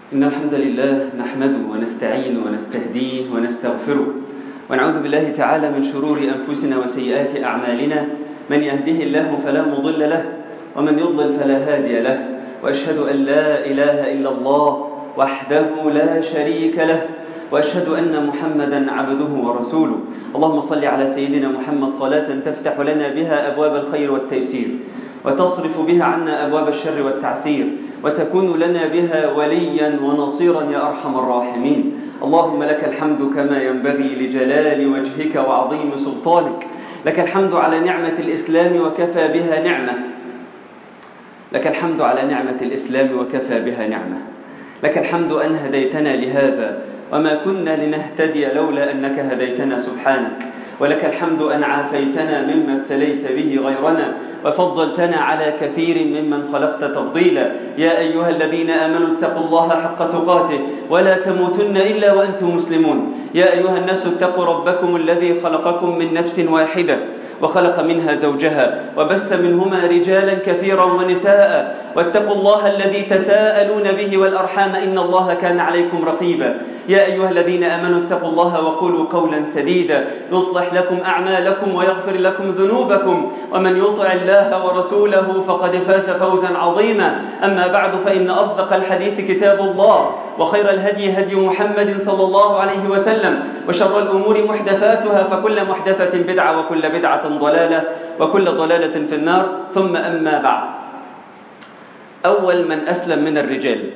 إن الحمد لله نحمده ونستعين ونستهديه ونستغفره ونعوذ بالله تعالى من شرور أنفسنا وسيئات أعمالنا من يهده الله فلا مضل له ومن يضلل فلا هادي له وأشهد أن لا إله إلا الله وحده لا شريك له وأشهد أن محمدا عبده ورسوله اللهم صل على سيدنا محمد صلاة تفتح لنا بها أبواب الخير والتيسير وتصرف بها عنا أبواب الشر والتعسير وتكون لنا بها وليا ونصيرا يا أرحم الراحمين اللهم لك الحمد كما ينبغي لجلال وجهك وعظيم سلطانك لك الحمد على نعمة الإسلام وكفى بها نعمة لك الحمد على نعمة الإسلام وكفى بها نعمة لك الحمد أن هديتنا لهذا وما كنا لنهتدي لولا أنك هديتنا سبحانك ولك الحمد أن عافيتنا مما ابتليت به غيرنا وفضلتنا على كثير ممن خلقت تفضيلا يا أيها الذين آمنوا اتقوا الله حق تقاته ولا تموتن إلا وأنتم مسلمون يا أيها الناس اتقوا ربكم الذي خلقكم من نفس واحدة وخلق منها زوجها وبث منهما رجالا كثيرا ونساء واتقوا الله الذي تساءلون به والأرحام إن الله كان عليكم رقيبا يا أيها الذين آمنوا اتقوا الله وقولوا قولا سديدا يصلح لكم أعمالكم ويغفر لكم ذنوبكم ومن يطع الله ورسوله فقد فاز فوزا عظيما أما بعد فإن أصدق الحديث كتاب الله وخير الهدي هدي محمد صلى الله عليه وسلم وشر الأمور محدثاتها فكل محدثة بدعة وكل بدعة ضلالة وكل ضلالة في النار ثم أما بعد أول من أسلم من الرجال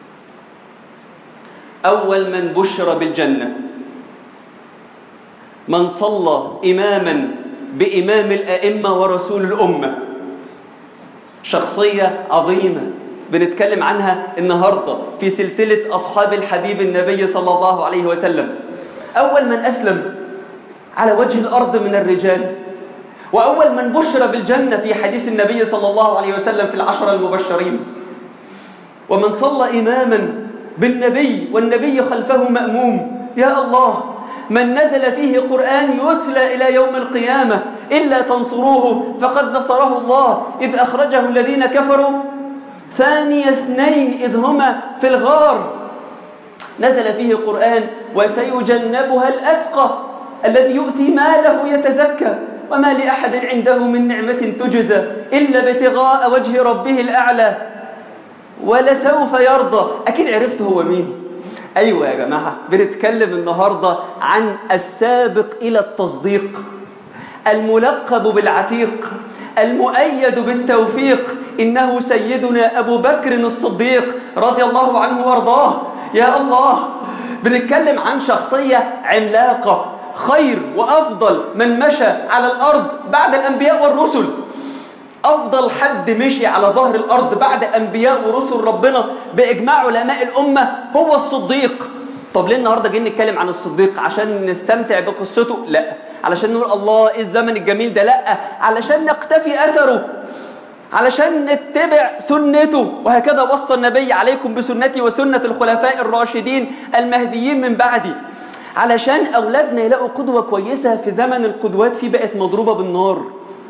أول من بشر بالجنة من صلى إماما بإمام الأئمة ورسول الأمة شخصية عظيمة بنتكلم عنها النهاردة في سلسلة أصحاب الحبيب النبي صلى الله عليه وسلم أول من أسلم على وجه الأرض من الرجال وأول من بشر بالجنة في حديث النبي صلى الله عليه وسلم في العشر المبشرين ومن صلى إماما بالنبي والنبي خلفه مأموم يا الله من نزل فيه قرآن يتلى إلى يوم القيامة إلا تنصروه فقد نصره الله إذ أخرجه الذين كفروا ثاني اثنين إذ هما في الغار نزل فيه قرآن وسيجنبها الأتقى الذي يؤتي ماله يتزكى وما لأحد عنده من نعمة تجزى إلا ابتغاء وجه ربه الأعلى ولسوف يرضى أكيد عرفت هو مين أيوة يا جماعة بنتكلم النهاردة عن السابق إلى التصديق الملقب بالعتيق المؤيد بالتوفيق إنه سيدنا أبو بكر الصديق رضي الله عنه وارضاه يا الله بنتكلم عن شخصية عملاقة خير وأفضل من مشى على الأرض بعد الأنبياء والرسل أفضل حد مشي على ظهر الأرض بعد أنبياء ورسل ربنا بإجماع علماء الأمة هو الصديق طب ليه النهاردة جايين نتكلم عن الصديق عشان نستمتع بقصته لا علشان نقول الله إيه الزمن الجميل ده لا علشان نقتفي أثره علشان نتبع سنته وهكذا وصى النبي عليكم بسنتي وسنة الخلفاء الراشدين المهديين من بعدي علشان أولادنا يلاقوا قدوة كويسة في زمن القدوات في بقت مضروبة بالنار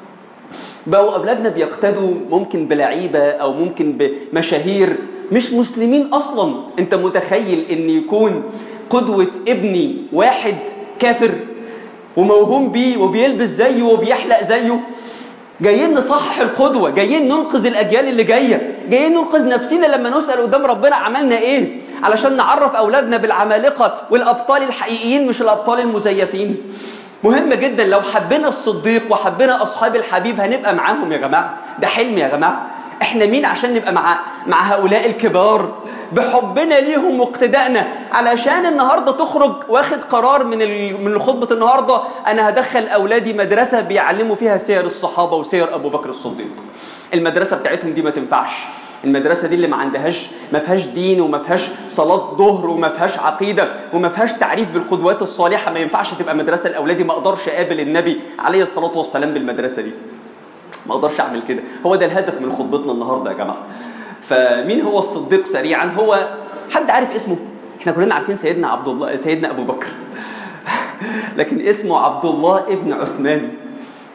بقوا أولادنا بيقتدوا ممكن بلعيبة أو ممكن بمشاهير مش مسلمين أصلا أنت متخيل أن يكون قدوة ابني واحد كافر وموهوم بيه وبيلبس زيه وبيحلق زيه جايين نصحح القدوة جايين ننقذ الأجيال اللي جاية جايين ننقذ نفسنا لما نسأل قدام ربنا عملنا إيه علشان نعرف أولادنا بالعمالقة والأبطال الحقيقيين مش الأبطال المزيفين مهم جدا لو حبينا الصديق وحبينا أصحاب الحبيب هنبقى معاهم يا جماعة ده حلم يا جماعة احنا مين عشان نبقى مع مع هؤلاء الكبار بحبنا ليهم واقتدائنا علشان النهارده تخرج واخد قرار من ال... من خطبه النهارده انا هدخل اولادي مدرسه بيعلموا فيها سير الصحابه وسير ابو بكر الصديق المدرسه بتاعتهم دي ما تنفعش المدرسه دي اللي ما عندهاش ما فيهاش دين وما فيهاش صلاه ظهر وما فيهاش عقيده وما فيهاش تعريف بالقدوات الصالحه ما ينفعش تبقى مدرسه لاولادي ما اقدرش اقابل النبي عليه الصلاه والسلام بالمدرسه دي ما اقدرش اعمل كده هو ده الهدف من خطبتنا النهارده يا جماعه فمين هو الصديق سريعا هو حد عارف اسمه احنا كلنا عارفين سيدنا عبد الله سيدنا ابو بكر لكن اسمه عبد الله ابن عثمان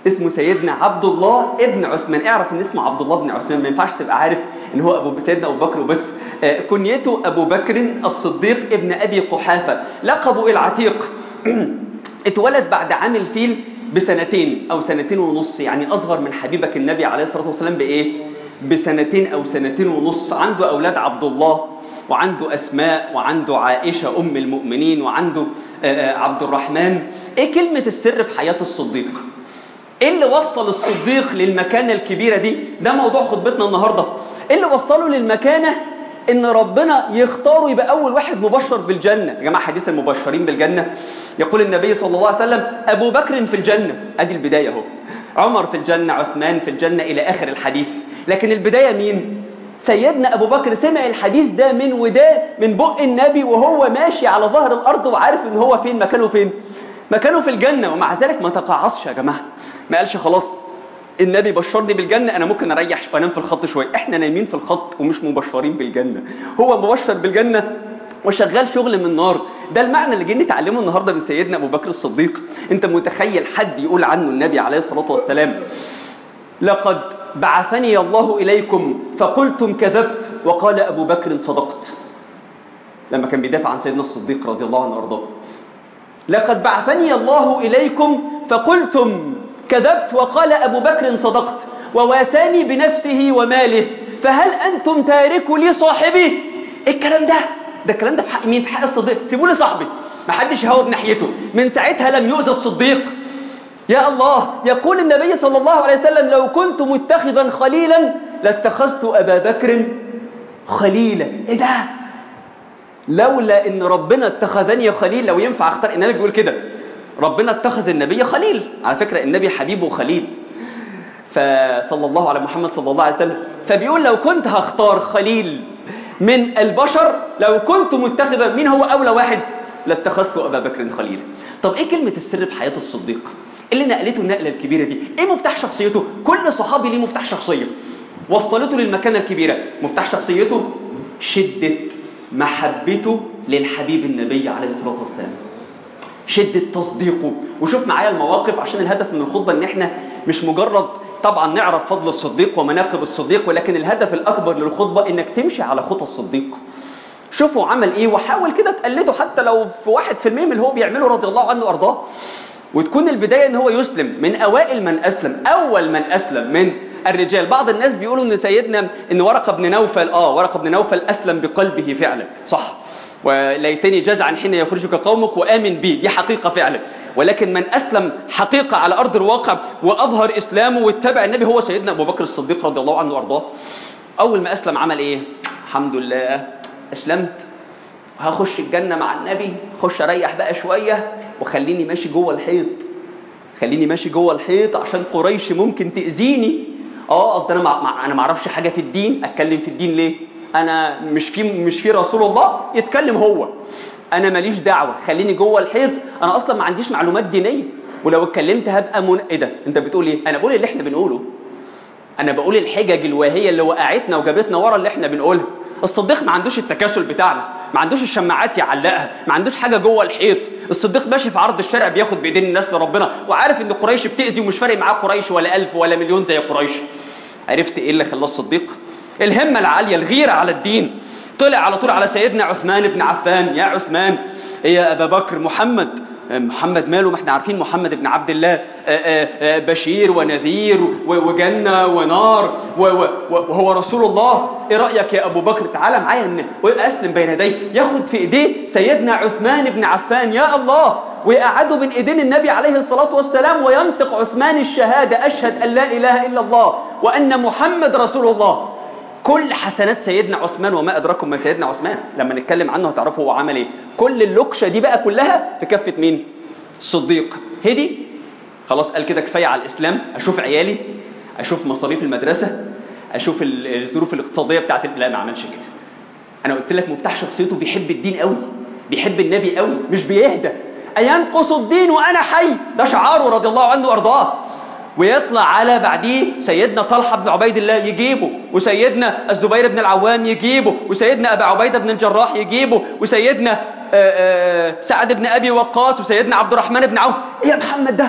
اسمه سيدنا عبد الله ابن عثمان اعرف ان اسمه عبد الله بن عثمان ما ينفعش تبقى عارف ان هو ابو سيدنا ابو بكر وبس آه، كنيته ابو بكر الصديق ابن ابي قحافه لقبه العتيق اتولد بعد عام الفيل بسنتين او سنتين ونص يعني اصغر من حبيبك النبي عليه الصلاه والسلام بايه بسنتين او سنتين ونص عنده اولاد عبد الله وعنده اسماء وعنده عائشه ام المؤمنين وعنده آه، آه، عبد الرحمن ايه كلمه السر في حياه الصديق ايه اللي وصل الصديق للمكانه الكبيره دي ده موضوع خطبتنا النهارده ايه اللي وصله للمكانه ان ربنا يختاره يبقى اول واحد مبشر بالجنه يا جماعه حديث المبشرين بالجنه يقول النبي صلى الله عليه وسلم ابو بكر في الجنه ادي البدايه اهو عمر في الجنه عثمان في الجنه الى اخر الحديث لكن البدايه مين سيدنا ابو بكر سمع الحديث ده من وداه من بق النبي وهو ماشي على ظهر الارض وعارف ان هو فين مكانه فين مكانه في الجنه ومع ذلك ما تقاعصش يا جماعه ما قالش خلاص النبي بشرني بالجنة أنا ممكن أريح وأنام في الخط شوية إحنا نايمين في الخط ومش مبشرين بالجنة هو مبشر بالجنة وشغال شغل من نار ده المعنى اللي جاي نتعلمه النهارده من سيدنا ابو بكر الصديق انت متخيل حد يقول عنه النبي عليه الصلاه والسلام لقد بعثني الله اليكم فقلتم كذبت وقال ابو بكر صدقت لما كان بيدافع عن سيدنا الصديق رضي الله عنه وارضاه لقد بعثني الله اليكم فقلتم كذبت وقال ابو بكر صدقت وواساني بنفسه وماله فهل انتم تاركوا لي صاحبي ايه الكلام ده ده الكلام ده في حق مين في حق الصديق سيبوا لي صاحبي ما حدش يهوب ناحيته من ساعتها لم يؤذى الصديق يا الله يقول النبي صلى الله عليه وسلم لو كنت متخذا خليلا لاتخذت ابا بكر خليلا ايه ده لولا ان ربنا اتخذني خليل لو ينفع اختار النبي بيقول كده ربنا اتخذ النبي خليل على فكره النبي حبيبه خليل فصلى الله على محمد صلى الله عليه وسلم فبيقول لو كنت هختار خليل من البشر لو كنت متخذا مين هو اولى واحد لاتخذت ابا بكر خليلا طب ايه كلمه السر في حياه الصديق اللي نقلته النقله الكبيره دي ايه مفتاح شخصيته كل صحابي ليه مفتاح شخصيه وصلته للمكانه الكبيره مفتاح شخصيته شده محبته للحبيب النبي عليه الصلاه والسلام شدة تصديقه وشوف معايا المواقف عشان الهدف من الخطبة ان احنا مش مجرد طبعا نعرف فضل الصديق ومناقب الصديق ولكن الهدف الاكبر للخطبة انك تمشي على خطى الصديق شوفوا عمل ايه وحاول كده تقلده حتى لو في واحد في المية من اللي هو بيعمله رضي الله عنه وارضاه وتكون البداية ان هو يسلم من اوائل من اسلم اول من اسلم من الرجال بعض الناس بيقولوا ان سيدنا ان ورقة بن نوفل اه ورقة بن نوفل اسلم بقلبه فعلا صح وليتني جزعا حين يخرجك قومك وآمن بي دي حقيقة فعلا ولكن من أسلم حقيقة على أرض الواقع وأظهر إسلامه واتبع النبي هو سيدنا أبو بكر الصديق رضي الله عنه وأرضاه أول ما أسلم عمل إيه الحمد لله أسلمت هخش الجنة مع النبي خش أريح بقى شوية وخليني ماشي جوه الحيط خليني ماشي جوه الحيط عشان قريش ممكن تأذيني اه اصل انا ما انا ما اعرفش حاجه في الدين اتكلم في الدين ليه انا مش في مش في رسول الله يتكلم هو انا ماليش دعوه خليني جوه الحيط انا اصلا ما عنديش معلومات دينيه ولو اتكلمت هبقى من... ايه ده انت بتقول ايه انا بقول اللي احنا بنقوله انا بقول الحجج الواهيه اللي وقعتنا وجابتنا ورا اللي احنا بنقولها الصديق ما عندوش التكاسل بتاعنا ما عندوش الشماعات يعلقها ما عندوش حاجه جوه الحيط الصديق ماشي في عرض الشارع بياخد بايدين الناس لربنا وعارف ان قريش بتاذي ومش فارق معاه قريش ولا ألف ولا مليون زي قريش عرفت ايه اللي خلاه الصديق الهمة العالية الغيرة على الدين طلع على طول على سيدنا عثمان بن عفان يا عثمان يا أبا بكر محمد محمد ماله ما احنا عارفين محمد بن عبد الله بشير ونذير وجنة ونار وهو رسول الله ايه رأيك يا أبو بكر تعالى معايا وأسلم بين يديه ياخد في ايديه سيدنا عثمان بن عفان يا الله ويقعدوا بين ايدين النبي عليه الصلاة والسلام وينطق عثمان الشهادة أشهد أن لا إله إلا الله وأن محمد رسول الله كل حسنات سيدنا عثمان وما أدراكم ما سيدنا عثمان لما نتكلم عنه هتعرفوا هو عمل ايه كل اللوكشة دي بقى كلها في كفة مين الصديق هدي خلاص قال كده كفاية على الإسلام أشوف عيالي أشوف مصاريف المدرسة أشوف الظروف الاقتصادية بتاعت لا ما عملش كده أنا قلت لك مفتاح شخصيته بيحب الدين قوي بيحب النبي قوي مش بيهدى أينقص الدين وأنا حي ده شعاره رضي الله عنه وأرضاه ويطلع على بعديه سيدنا طلحة بن عبيد الله يجيبه وسيدنا الزبير بن العوام يجيبه وسيدنا أبا عبيدة بن الجراح يجيبه وسيدنا آآ آآ سعد بن أبي وقاص وسيدنا عبد الرحمن بن عوف إيه يا محمد ده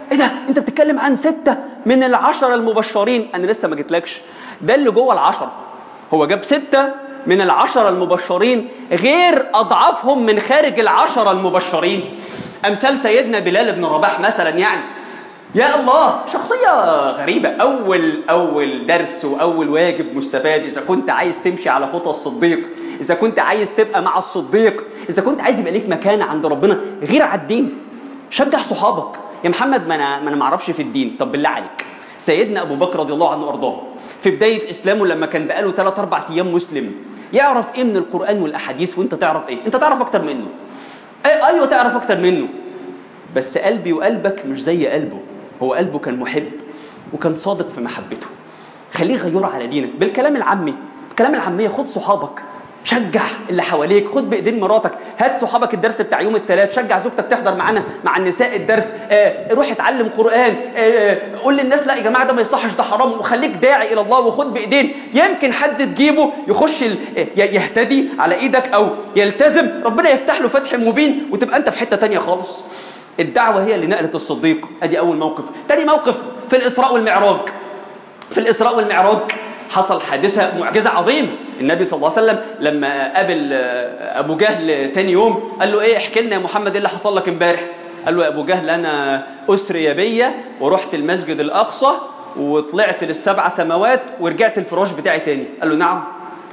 ايه ده انت بتتكلم عن ستة من العشرة المبشرين انا لسه ما جيتلكش ده اللي جوه العشرة هو جاب ستة من العشرة المبشرين غير اضعافهم من خارج العشرة المبشرين امثال سيدنا بلال بن رباح مثلا يعني يا الله شخصية غريبة أول أول درس وأول واجب مستفاد إذا كنت عايز تمشي على خطى الصديق إذا كنت عايز تبقى مع الصديق إذا كنت عايز يبقى ليك مكانة عند ربنا غير على الدين شجع صحابك يا محمد ما أنا ما أنا معرفش في الدين طب بالله عليك سيدنا أبو بكر رضي الله عنه وأرضاه في بداية إسلامه لما كان بقاله 3 4 أيام مسلم يعرف إيه من القرآن والأحاديث وأنت تعرف إيه أنت تعرف أكتر منه أي أيوة تعرف أكتر منه بس قلبي وقلبك مش زي قلبه هو قلبه كان محب وكان صادق في محبته خليه يغيره على دينك بالكلام العامي بالكلام العامية خد صحابك شجع اللي حواليك خد بايدين مراتك هات صحابك الدرس بتاع يوم الثلاث شجع زوجتك تحضر معانا مع النساء الدرس آه روح اتعلم قران آه قول للناس لا يا جماعه ده ما يصحش ده حرام وخليك داعي الى الله وخد بايدين يمكن حد تجيبه يخش ال... يهتدي على ايدك او يلتزم ربنا يفتح له فتح مبين وتبقى انت في حته تانية خالص الدعوة هي اللي نقلت الصديق ادي اول موقف تاني موقف في الاسراء والمعراج في الاسراء والمعراج حصل حادثة معجزة عظيمة النبي صلى الله عليه وسلم لما قابل ابو جهل تاني يوم قال له ايه احكي لنا يا محمد ايه اللي حصل لك امبارح قال له يا ابو جهل انا اسري بيا ورحت المسجد الاقصى وطلعت للسبع سماوات ورجعت الفراش بتاعي تاني قال له نعم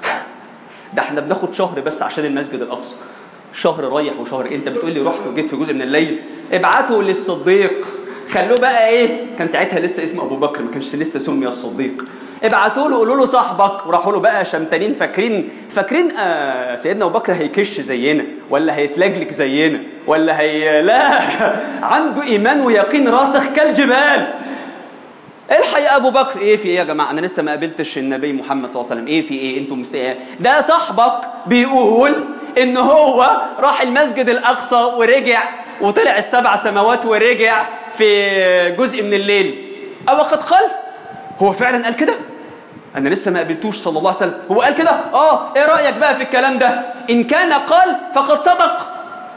ده احنا بناخد شهر بس عشان المسجد الاقصى شهر رايح وشهر انت بتقول لي رحت وجيت في جزء من الليل ابعته للصديق خلوه بقى ايه كان ساعتها لسه اسمه ابو بكر ما كانش لسه سمي الصديق ابعتوا له قولوا له صاحبك وراحوا له بقى شمتانين فاكرين فاكرين آه سيدنا ابو بكر هيكش زينا ولا هيتلجلك زينا ولا هي لا عنده ايمان ويقين راسخ كالجبال الحق يا ابو بكر ايه في ايه يا جماعه انا لسه ما قابلتش النبي محمد صلى الله عليه وسلم ايه في ايه انتم مست... ده صاحبك بيقول ان هو راح المسجد الاقصى ورجع وطلع السبع سماوات ورجع في جزء من الليل او قد قال هو فعلا قال كده انا لسه ما قابلتوش صلى الله عليه وسلم هو قال كده اه ايه رايك بقى في الكلام ده ان كان قال فقد صدق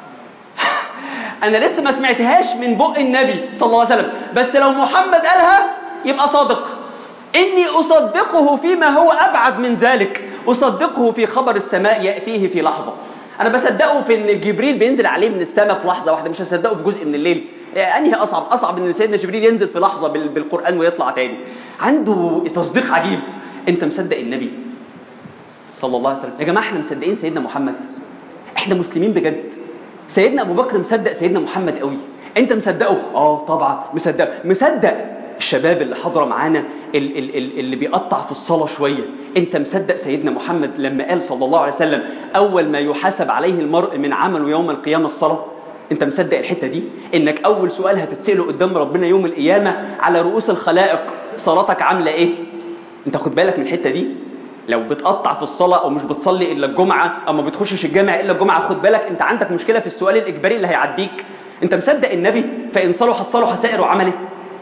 انا لسه ما سمعتهاش من بق النبي صلى الله عليه وسلم بس لو محمد قالها يبقى صادق اني اصدقه فيما هو ابعد من ذلك اصدقه في خبر السماء ياتيه في لحظه انا بصدقه في ان جبريل بينزل عليه من السماء في لحظه واحده مش هصدقه في جزء من الليل انهي اصعب اصعب ان سيدنا جبريل ينزل في لحظه بالقران ويطلع تاني عنده تصديق عجيب انت مصدق النبي صلى الله عليه وسلم يا جماعه احنا مصدقين سيدنا محمد احنا مسلمين بجد سيدنا ابو بكر مصدق سيدنا محمد قوي انت مصدقه اه طبعا مصدق مصدق الشباب اللي حاضره معانا اللي بيقطع في الصلاه شويه انت مصدق سيدنا محمد لما قال صلى الله عليه وسلم اول ما يحاسب عليه المرء من عمله يوم القيامه الصلاه انت مصدق الحته دي انك اول سؤال هتتساله قدام ربنا يوم القيامه على رؤوس الخلائق صلاتك عامله ايه انت خد بالك من الحته دي لو بتقطع في الصلاه او مش بتصلي الا الجمعه او ما بتخشش الجامع الا الجمعه خد بالك انت عندك مشكله في السؤال الاجباري اللي هيعديك انت مصدق النبي فان صلحت صلح سائر عمله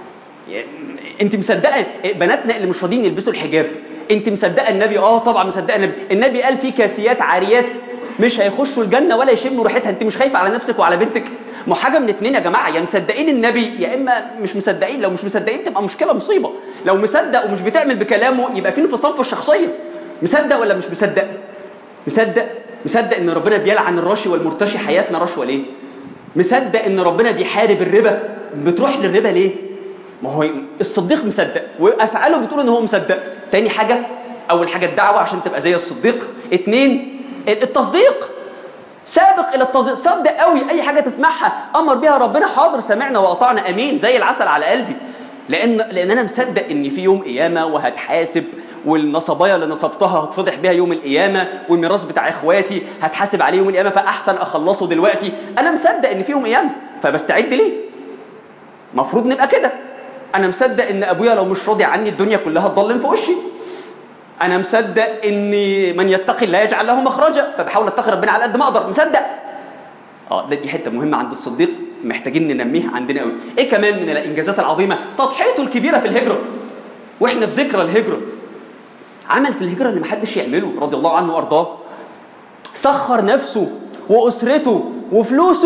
انت مصدقه بناتنا اللي مش راضيين يلبسوا الحجاب انت مصدقه النبي اه طبعا مصدقه النبي النبي قال في كاسيات عاريات مش هيخشوا الجنه ولا يشموا ريحتها انت مش خايفه على نفسك وعلى بنتك ما حاجه من اتنين يا جماعه يا مصدقين النبي يا اما مش مصدقين لو مش مصدقين تبقى مشكله مصيبه لو مصدق ومش بتعمل بكلامه يبقى في انفصام في الشخصيه مصدق ولا مش مصدق مصدق مصدق ان ربنا بيلعن الرشي والمرتشي حياتنا رشوه ليه مصدق ان ربنا بيحارب الربا بتروح للربا ليه ما هو الصديق مصدق وافعاله بتقول ان هو مصدق تاني حاجه اول حاجه الدعوه عشان تبقى زي الصديق اتنين التصديق سابق الى التصديق صدق قوي اي حاجه تسمعها امر بها ربنا حاضر سمعنا واطعنا امين زي العسل على قلبي لان لان انا مصدق ان في يوم قيامه وهتحاسب والنصبايا اللي نصبتها هتفضح بيها يوم القيامه والميراث بتاع اخواتي هتحاسب عليه يوم القيامه فاحسن اخلصه دلوقتي انا مصدق ان في يوم قيامه فبستعد ليه المفروض نبقى كده انا مصدق ان ابويا لو مش راضي عني الدنيا كلها تضلم في وشي انا مصدق ان من يتقي الله يجعل له مخرجا فبحاول اتقي ربنا على قد ما اقدر مصدق اه ده دي حته مهمه عند الصديق محتاجين ننميها عندنا قوي ايه كمان من الانجازات العظيمه تضحيته الكبيره في الهجره واحنا في ذكرى الهجره عمل في الهجره اللي محدش يعمله رضي الله عنه وارضاه سخر نفسه واسرته وفلوسه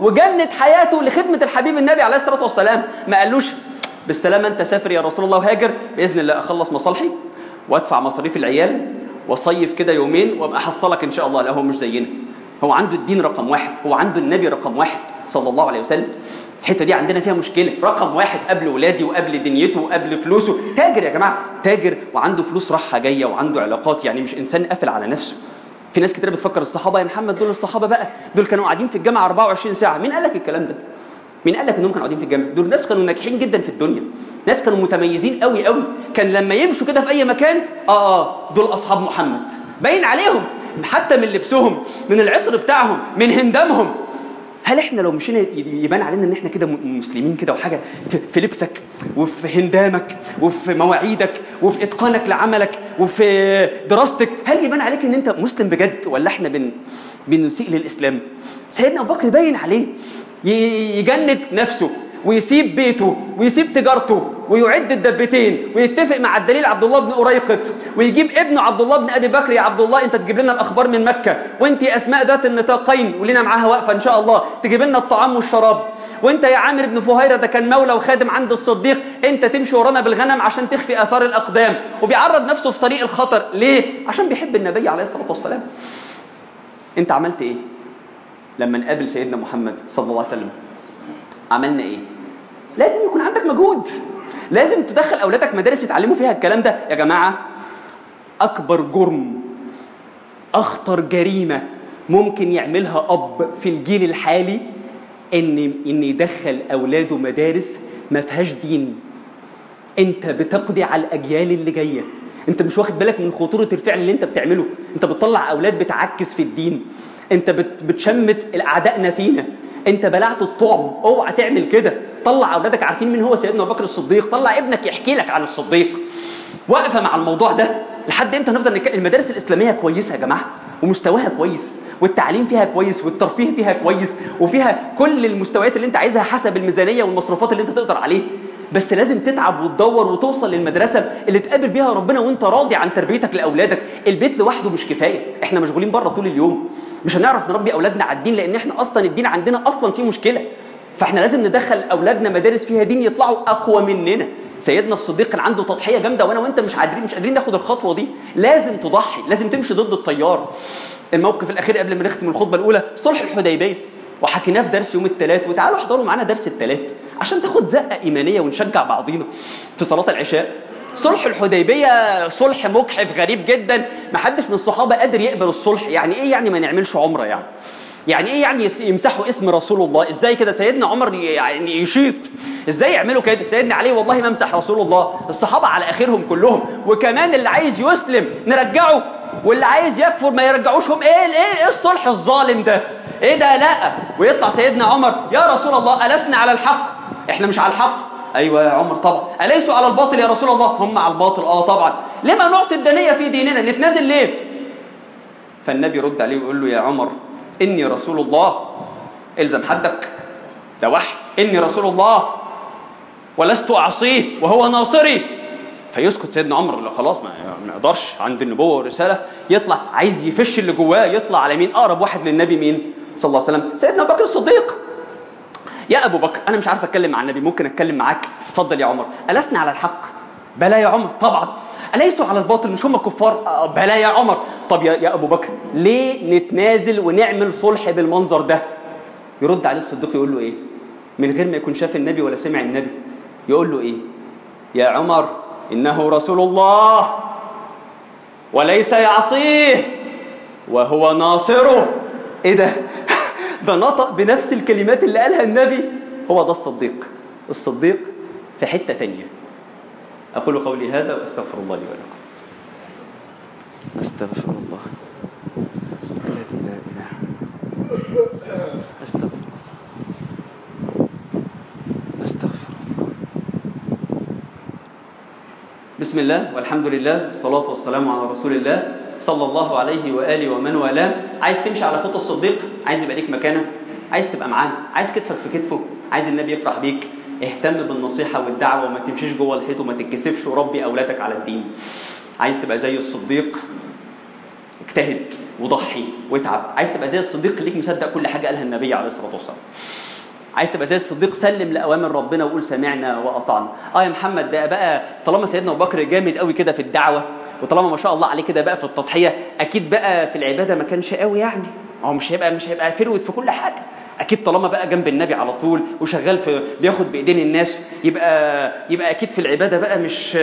وجند حياته لخدمة الحبيب النبي عليه الصلاة والسلام ما قالوش بالسلامة أنت سافر يا رسول الله وهاجر بإذن الله أخلص مصالحي وأدفع مصاريف العيال وصيف كده يومين وابقى أحصلك إن شاء الله لا هو مش زينا هو عنده الدين رقم واحد هو عنده النبي رقم واحد صلى الله عليه وسلم الحته دي عندنا فيها مشكله رقم واحد قبل ولادي وقبل دنيته وقبل فلوسه تاجر يا جماعه تاجر وعنده فلوس راحه جايه وعنده علاقات يعني مش انسان قافل على نفسه في ناس كتير بتفكر الصحابه يا محمد دول الصحابه بقى دول كانوا قاعدين في الجامعه 24 ساعه مين قال لك الكلام ده مين قال لك انهم كانوا قاعدين في الجامعه دول ناس كانوا ناجحين جدا في الدنيا ناس كانوا متميزين قوي قوي كان لما يمشوا كده في اي مكان اه اه دول اصحاب محمد باين عليهم حتى من لبسهم من العطر بتاعهم من هندامهم هل احنا لو مشينا يبان علينا ان احنا كده مسلمين كده وحاجه في لبسك وفي هندامك وفي مواعيدك وفي اتقانك لعملك وفي دراستك هل يبان عليك ان انت مسلم بجد ولا احنا بن بنسيء للاسلام سيدنا ابو بكر باين عليه يجند نفسه ويسيب بيته ويسيب تجارته ويعد الدبتين ويتفق مع الدليل عبد الله بن أريقط ويجيب ابنه عبد الله بن أبي بكر يا عبد الله أنت تجيب لنا الأخبار من مكة وأنت أسماء ذات النطاقين ولنا معاها وقفة إن شاء الله تجيب لنا الطعام والشراب وأنت يا عامر بن فهيرة ده كان مولى وخادم عند الصديق أنت تمشي ورانا بالغنم عشان تخفي آثار الأقدام وبيعرض نفسه في طريق الخطر ليه؟ عشان بيحب النبي عليه الصلاة والسلام أنت عملت إيه؟ لما نقابل سيدنا محمد صلى الله عليه وسلم عملنا ايه لازم يكون عندك مجهود لازم تدخل اولادك مدارس يتعلموا فيها الكلام ده يا جماعه اكبر جرم اخطر جريمه ممكن يعملها اب في الجيل الحالي ان ان يدخل اولاده مدارس ما فيهاش دين انت بتقضي على الاجيال اللي جايه انت مش واخد بالك من خطوره الفعل اللي انت بتعمله انت بتطلع اولاد بتعكس في الدين انت بتشمت الاعدائنا فينا انت بلعت الطعم اوعى تعمل كده طلع اولادك عارفين مين هو سيدنا ابو بكر الصديق طلع ابنك يحكي لك عن الصديق واقفه مع الموضوع ده لحد امتى نفضل نك... المدارس الاسلاميه كويسه يا جماعه ومستواها كويس والتعليم فيها كويس والترفيه فيها كويس وفيها كل المستويات اللي انت عايزها حسب الميزانيه والمصروفات اللي انت تقدر عليه بس لازم تتعب وتدور وتوصل للمدرسه اللي تقابل بيها ربنا وانت راضي عن تربيتك لاولادك البيت لوحده مش كفايه احنا مشغولين بره طول اليوم مش هنعرف نربي اولادنا على الدين لان احنا اصلا الدين عندنا اصلا فيه مشكله فاحنا لازم ندخل اولادنا مدارس فيها دين يطلعوا اقوى مننا سيدنا الصديق كان عنده تضحيه جامده وانا وانت مش قادرين مش قادرين ناخد الخطوه دي لازم تضحي لازم تمشي ضد التيار الموقف الاخير قبل ما نختم الخطبه الاولى صلح الحديبيه وحكيناه في درس يوم الثلاث وتعالوا احضروا معانا درس الثلاث عشان تاخد زقه ايمانيه ونشجع بعضينا في صلاه العشاء صلح الحديبيه صلح مجحف غريب جدا ما حدش من الصحابه قادر يقبل الصلح يعني ايه يعني ما نعملش عمره يعني يعني ايه يعني يمسحوا اسم رسول الله ازاي كده سيدنا عمر يعني يشيط ازاي يعملوا كده سيدنا علي والله ما امسح رسول الله الصحابه على اخرهم كلهم وكمان اللي عايز يسلم نرجعه واللي عايز يكفر ما يرجعوش هم ايه ايه ايه الصلح الظالم ده ايه ده لا ويطلع سيدنا عمر يا رسول الله ألسنا على الحق احنا مش على الحق ايوه يا عمر طبعا أليسوا على الباطل يا رسول الله هم على الباطل اه طبعا لما نعطي الدنية في ديننا نتنازل ليه فالنبي يرد عليه ويقول له يا عمر إني رسول الله الزم حدك ده وحي إني رسول الله ولست أعصيه وهو ناصري فيسكت سيدنا عمر لا خلاص ما ما يقدرش عند النبوة والرسالة يطلع عايز يفش اللي جواه يطلع على مين أقرب واحد للنبي مين صلى الله عليه وسلم سيدنا أبو بكر الصديق يا أبو بكر أنا مش عارف أتكلم مع النبي ممكن أتكلم معاك اتفضل يا عمر ألسنا على الحق بلى يا عمر طبعا أليسوا على الباطل مش هم كفار آه بلى يا عمر طب يا, يا أبو بكر ليه نتنازل ونعمل صلح بالمنظر ده يرد عليه الصديق يقول له إيه من غير ما يكون شاف النبي ولا سمع النبي يقول له إيه يا عمر إنه رسول الله وليس يعصيه وهو ناصره إيه ده ده نطق بنفس الكلمات اللي قالها النبي هو ده الصديق الصديق في حتة تانية أقول قولي هذا وأستغفر الله لي ولكم أستغفر الله الذي لا إله أستغفر أستغفر الله بسم الله والحمد لله والصلاة والسلام على رسول الله صلى الله عليه وآله ومن والاه عايز تمشي على خط الصديق عايز يبقى ليك مكانه عايز تبقى معاه عايز كتفك في كتفه عايز النبي يفرح بيك اهتم بالنصيحة والدعوة وما تمشيش جوه الحيط وما تتكسفش وربي أولادك على الدين عايز تبقى زي الصديق اجتهد وضحي واتعب عايز تبقى زي الصديق خليك مصدق كل حاجه قالها النبي عليه الصلاه والسلام عايز تبقى زي الصديق سلم لاوامر ربنا وقول سمعنا واطعنا اه يا محمد ده بقى طالما سيدنا ابو بكر جامد قوي كده في الدعوه وطالما ما شاء الله عليه كده بقى في التضحيه اكيد بقى في العباده ما كانش قوي يعني هو مش هيبقى مش هيبقى فروت في كل حاجه اكيد طالما بقى جنب النبي على طول وشغال في بياخد بايدين الناس يبقى يبقى اكيد في العباده بقى مش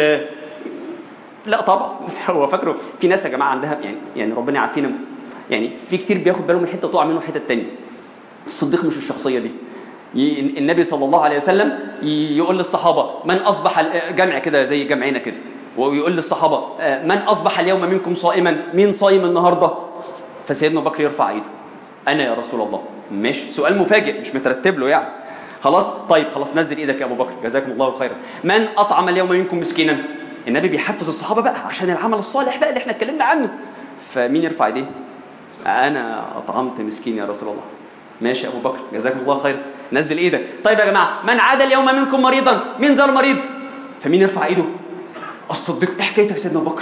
لا طبعا هو فاكره في ناس يا جماعه عندها يعني يعني ربنا يعافينا يعني في كتير بياخد باله من حته تقع منه حته تانية الصديق مش الشخصيه دي ي- النبي صلى الله عليه وسلم ي- يقول للصحابه من اصبح ال- جمع كده زي جمعنا كده ويقول للصحابه آه، من اصبح اليوم منكم صائما مين صايم النهارده فسيدنا ابو بكر يرفع ايده انا يا رسول الله ماشي سؤال مفاجئ مش مترتب له يعني خلاص طيب خلاص نزل ايدك يا ابو بكر جزاكم الله خيرا من اطعم اليوم منكم مسكينا النبي بيحفز الصحابه بقى عشان العمل الصالح بقى اللي احنا اتكلمنا عنه فمين يرفع ايديه انا اطعمت مسكين يا رسول الله ماشي يا ابو بكر جزاكم الله خير نزل ايدك طيب يا جماعه من عاد اليوم منكم مريضا مين زار مريض فمين يرفع ايده الصديق ايه حكايتك يا سيدنا ابو بكر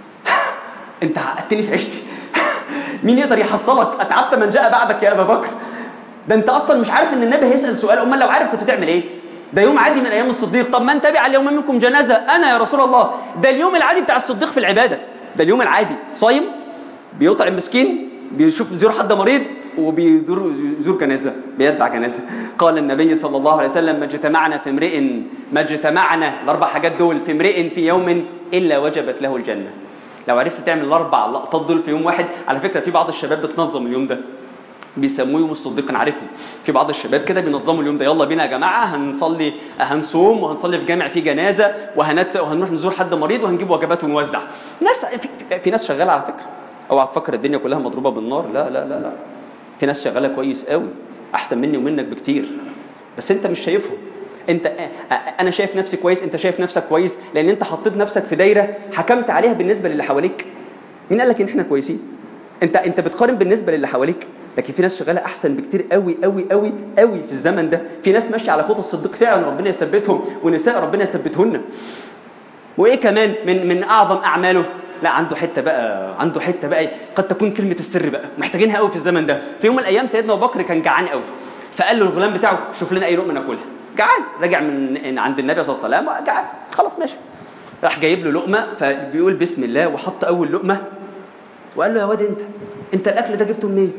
انت عقدتني في عيشتي مين يقدر يحصلك اتعبت من جاء بعدك يا ابا بكر ده انت اصلا مش عارف ان النبي هيسال سؤال امال لو عارف كنت تعمل ايه ده يوم عادي من ايام الصديق طب من تبع اليوم منكم جنازه انا يا رسول الله ده اليوم العادي بتاع الصديق في العباده ده اليوم العادي صايم بيطعم مسكين بيشوف يزور حد مريض وبيزور يزور جنازه بيتبع جنازه قال النبي صلى الله عليه وسلم ما اجتمعنا في امرئ ما اجتمعنا الاربع حاجات دول في امرئ في يوم الا وجبت له الجنه لو عرفت تعمل الاربع لقطات دول في يوم واحد على فكره في بعض الشباب بتنظم اليوم ده بيسموه يوم الصديق انا عارفهم في بعض الشباب كده بينظموا اليوم ده يلا بينا يا جماعه هنصلي هنصوم وهنصلي في جامع فيه جنازه وهنت وهنروح نزور حد مريض وهنجيب وجبات ونوزع ناس في, في ناس شغاله على فكره اوعى تفكر الدنيا كلها مضروبه بالنار لا لا لا لا في ناس شغاله كويس قوي احسن مني ومنك بكتير بس انت مش شايفهم انت انا شايف نفسي كويس انت شايف نفسك كويس لان انت حطيت نفسك في دايره حكمت عليها بالنسبه للي حواليك مين قال لك ان احنا كويسين انت انت بتقارن بالنسبه للي حواليك لكن في ناس شغاله احسن بكتير قوي قوي قوي قوي في الزمن ده في ناس ماشيه على خطى الصديق فعلا ربنا يثبتهم ونساء ربنا يثبتهن وايه كمان من من اعظم اعماله لا عنده حته بقى عنده حته بقى قد تكون كلمه السر بقى محتاجينها قوي في الزمن ده في يوم من الايام سيدنا ابو بكر كان جعان قوي فقال له الغلام بتاعه شوف لنا اي لقمه ناكلها جعان راجع من عند النبي صلى الله عليه وسلم جعان خلاص ماشي راح جايب له لقمه فبيقول بسم الله وحط اول لقمه وقال له يا واد انت انت الاكل ده جبته منين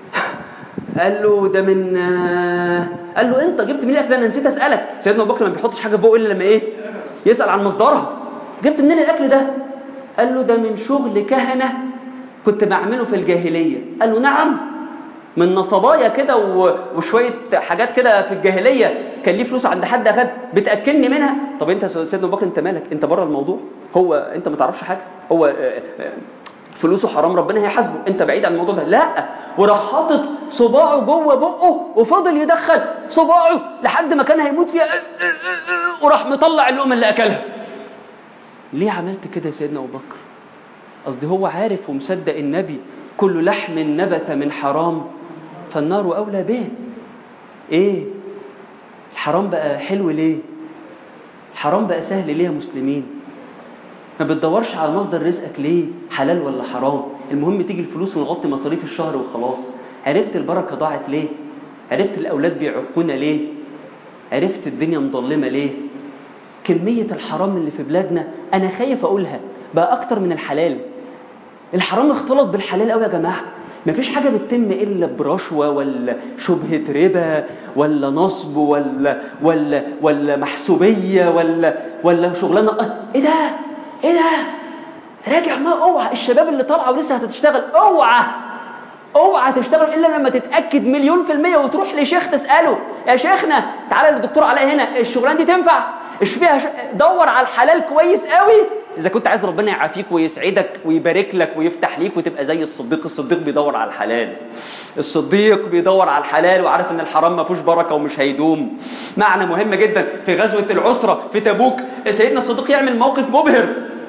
قال له ده من قال له انت جبت منين الاكل انا نسيت اسالك سيدنا ابو بكر ما بيحطش حاجه في بقه الا لما ايه يسال عن مصدرها جبت منين الاكل ده قال له ده من شغل كهنه كنت بعمله في الجاهليه قال له نعم من نصبايا كده وشويه حاجات كده في الجاهليه كان ليه فلوس عند حد اخد بتاكلني منها طب انت سيدنا ابو بكر انت مالك انت بره الموضوع هو انت ما تعرفش حاجه هو فلوسه حرام ربنا هيحاسبه انت بعيد عن الموضوع ده لا وراح حاطط صباعه جوه بقه وفضل يدخل صباعه لحد ما كان هيموت فيها وراح مطلع اللقمه اللي اكلها ليه عملت كده يا سيدنا ابو بكر قصدي هو عارف ومصدق النبي كل لحم نبت من حرام فالنار اولى به ايه الحرام بقى حلو ليه الحرام بقى سهل ليه يا مسلمين ما بتدورش على مصدر رزقك ليه حلال ولا حرام المهم تيجي الفلوس ونغطي مصاريف الشهر وخلاص عرفت البركه ضاعت ليه عرفت الاولاد بيعقونا ليه عرفت الدنيا مظلمه ليه كميه الحرام اللي في بلادنا انا خايف اقولها بقى اكتر من الحلال الحرام اختلط بالحلال قوي يا جماعه مفيش حاجة بتتم إلا برشوة ولا شبهة ربا ولا نصب ولا ولا ولا محسوبية ولا ولا شغلانة إيه ده؟ إيه ده؟ راجع ما اوعى الشباب اللي طالعة ولسه هتشتغل اوعى اوعى تشتغل الا لما تتاكد مليون في الميه وتروح لشيخ تساله يا شيخنا تعالى للدكتور علاء هنا الشغلانه دي تنفع اشبيها ش... دور على الحلال كويس قوي اذا كنت عايز ربنا يعافيك ويسعدك ويبارك لك ويفتح ليك وتبقى زي الصديق الصديق بيدور على الحلال الصديق بيدور على الحلال وعارف ان الحرام ما فيهوش بركه ومش هيدوم معنى مهم جدا في غزوه العسره في تبوك سيدنا الصديق يعمل موقف مبهر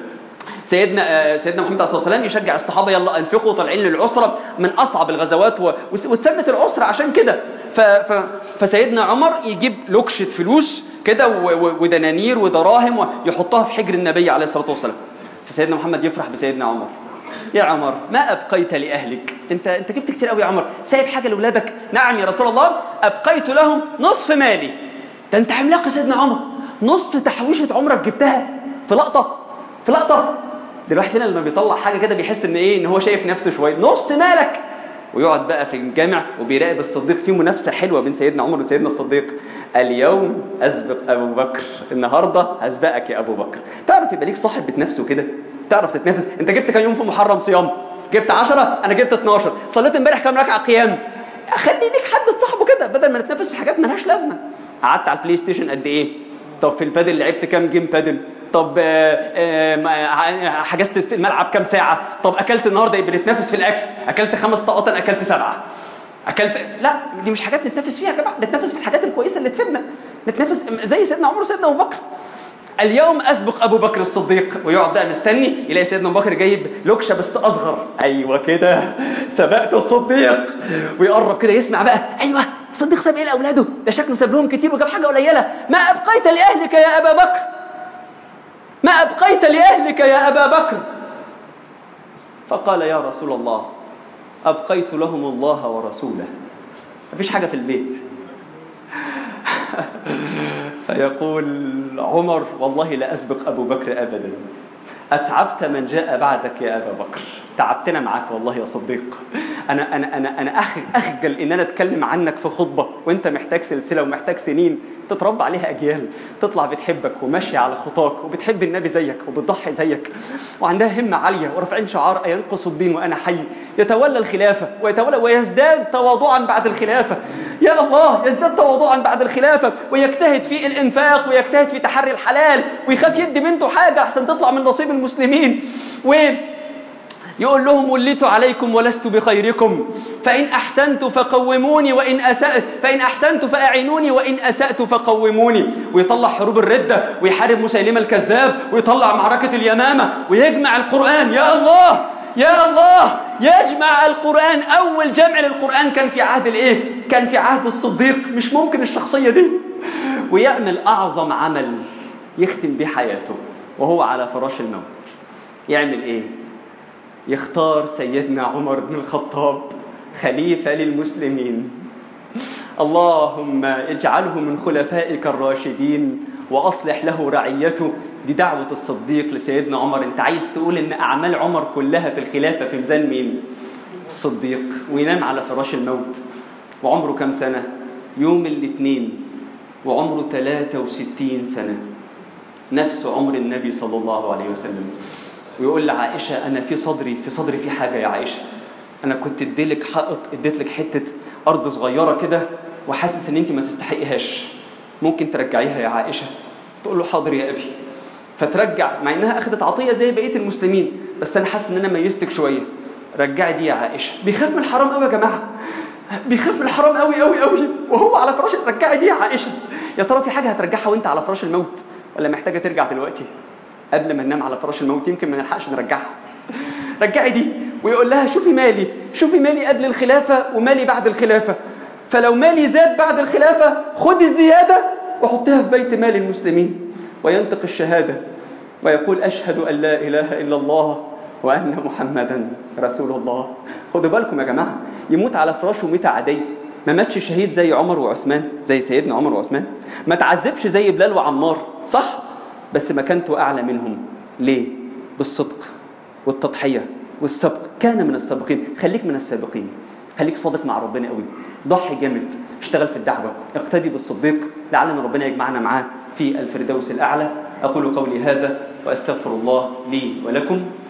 سيدنا سيدنا محمد صلى الله عليه وسلم يشجع الصحابه يلا انفقوا طالعين للعسره من اصعب الغزوات و... وتثبت العسره عشان كده ف... ف... فسيدنا عمر يجيب لوكشه فلوس كده و... ودنانير ودراهم ويحطها في حجر النبي عليه الصلاه والسلام فسيدنا محمد يفرح بسيدنا عمر يا عمر ما أبقيت لأهلك أنت, أنت جبت كتير قوي يا عمر سايب حاجة لأولادك نعم يا رسول الله أبقيت لهم نصف مالي ده أنت عملاق يا سيدنا عمر نص تحويشة عمرك جبتها في لقطة في لقطة ده الواحد فينا لما بيطلع حاجة كده بيحس إن إيه إن هو شايف نفسه شوية نص مالك ويقعد بقى في الجامع وبيراقب الصديق في منافسة حلوة بين سيدنا عمر وسيدنا الصديق اليوم أسبق أبو بكر النهاردة هسبقك يا أبو بكر تعرف يبقى ليك صاحب بتنافسه كده تعرف تتنافس انت جبت كام يوم في محرم صيام جبت 10 انا جبت 12 صليت امبارح كام ركعه قيام خلي ليك حد تصاحبه كده بدل ما نتنافس في حاجات مالهاش لازمه قعدت على البلاي ستيشن قد ايه طب في البادل لعبت كام جيم بادل طب آه، آه، حجزت الملعب كام ساعه طب اكلت النهارده يبقى نتنافس في الاكل اكلت خمس طاقات اكلت سبعه اكلت لا دي مش حاجات نتنافس فيها يا جماعه نتنافس في الحاجات الكويسه اللي تفيدنا نتنافس زي سيدنا عمر وسيدنا ابو بكر اليوم أسبق أبو بكر الصديق ويقعد بقى مستني يلاقي سيدنا أبو بكر جايب لوكشة بس أصغر أيوة كده سبقت الصديق ويقرب كده يسمع بقى أيوة الصديق ساب إيه لأولاده ده شكله ساب لهم كتير وجاب حاجة قليلة ما أبقيت لأهلك يا أبا بكر ما أبقيت لأهلك يا أبا بكر فقال يا رسول الله أبقيت لهم الله ورسوله مفيش حاجة في البيت فيقول عمر والله لا أسبق أبو بكر أبدا أتعبت من جاء بعدك يا أبا بكر تعبتنا معاك والله يا صديق أنا أنا أنا أنا أخجل إن أنا أتكلم عنك في خطبة وأنت محتاج سلسلة ومحتاج سنين تتربى عليها أجيال تطلع بتحبك وماشية على خطاك وبتحب النبي زيك وبتضحي زيك وعندها همة عالية ورافعين شعار أينقص الدين وأنا حي يتولى الخلافة ويتولى ويزداد تواضعا بعد الخلافة يا الله يزداد تواضعا بعد الخلافة ويجتهد في الإنفاق ويجتهد في تحري الحلال ويخاف يدي بنته حاجة عشان تطلع من نصيب المسلمين و يقول لهم وليت عليكم ولست بخيركم فإن أحسنت فقوموني وإن أسأت فإن أحسنت فأعينوني وإن أسأت فقوموني ويطلع حروب الردة ويحارب مسيلمة الكذاب ويطلع معركة اليمامة ويجمع القرآن يا الله يا الله يجمع القرآن أول جمع للقرآن كان في عهد الإيه؟ كان في عهد الصديق مش ممكن الشخصية دي ويعمل أعظم عمل يختم به حياته وهو على فراش الموت يعمل إيه؟ يختار سيدنا عمر بن الخطاب خليفة للمسلمين اللهم اجعله من خلفائك الراشدين وأصلح له رعيته دي دعوة الصديق لسيدنا عمر انت عايز تقول ان أعمال عمر كلها في الخلافة في ميزان مين الصديق وينام على فراش الموت وعمره كم سنة يوم الاثنين وعمره 63 سنة نفس عمر النبي صلى الله عليه وسلم ويقول لعائشة أنا في صدري في صدري في حاجة يا عائشة أنا كنت اديلك حائط اديت لك حتة أرض صغيرة كده وحاسس إن أنت ما تستحقيهاش ممكن ترجعيها يا عائشة تقول له حاضر يا أبي فترجع مع إنها أخذت عطية زي بقية المسلمين بس أنا حاسس إن أنا ميزتك شوية رجعي دي يا عائشة بيخاف من الحرام قوي يا جماعة بيخاف من الحرام قوي قوي قوي وهو على فراش رجعي دي يا عائشة يا ترى في حاجة هترجعها وأنت على فراش الموت ولا محتاجة ترجع دلوقتي قبل ما ننام على فراش الموت يمكن ما نلحقش نرجعها رجعي دي ويقول لها شوفي مالي شوفي مالي قبل الخلافة ومالي بعد الخلافة فلو مالي زاد بعد الخلافة خدي الزيادة وحطيها في بيت مال المسلمين وينطق الشهادة ويقول أشهد أن لا إله إلا الله وأن محمدا رسول الله خدوا بالكم يا جماعة يموت على فراشه ميتة عادية ما ماتش شهيد زي عمر وعثمان زي سيدنا عمر وعثمان ما تعذبش زي بلال وعمار صح بس مكانته أعلى منهم ليه بالصدق والتضحية والسبق كان من السابقين خليك من السابقين خليك صادق مع ربنا قوي ضحي جامد اشتغل في الدعوة اقتدي بالصديق لعلنا ربنا يجمعنا معاه في الفردوس الأعلى أقول قولي هذا وأستغفر الله لي ولكم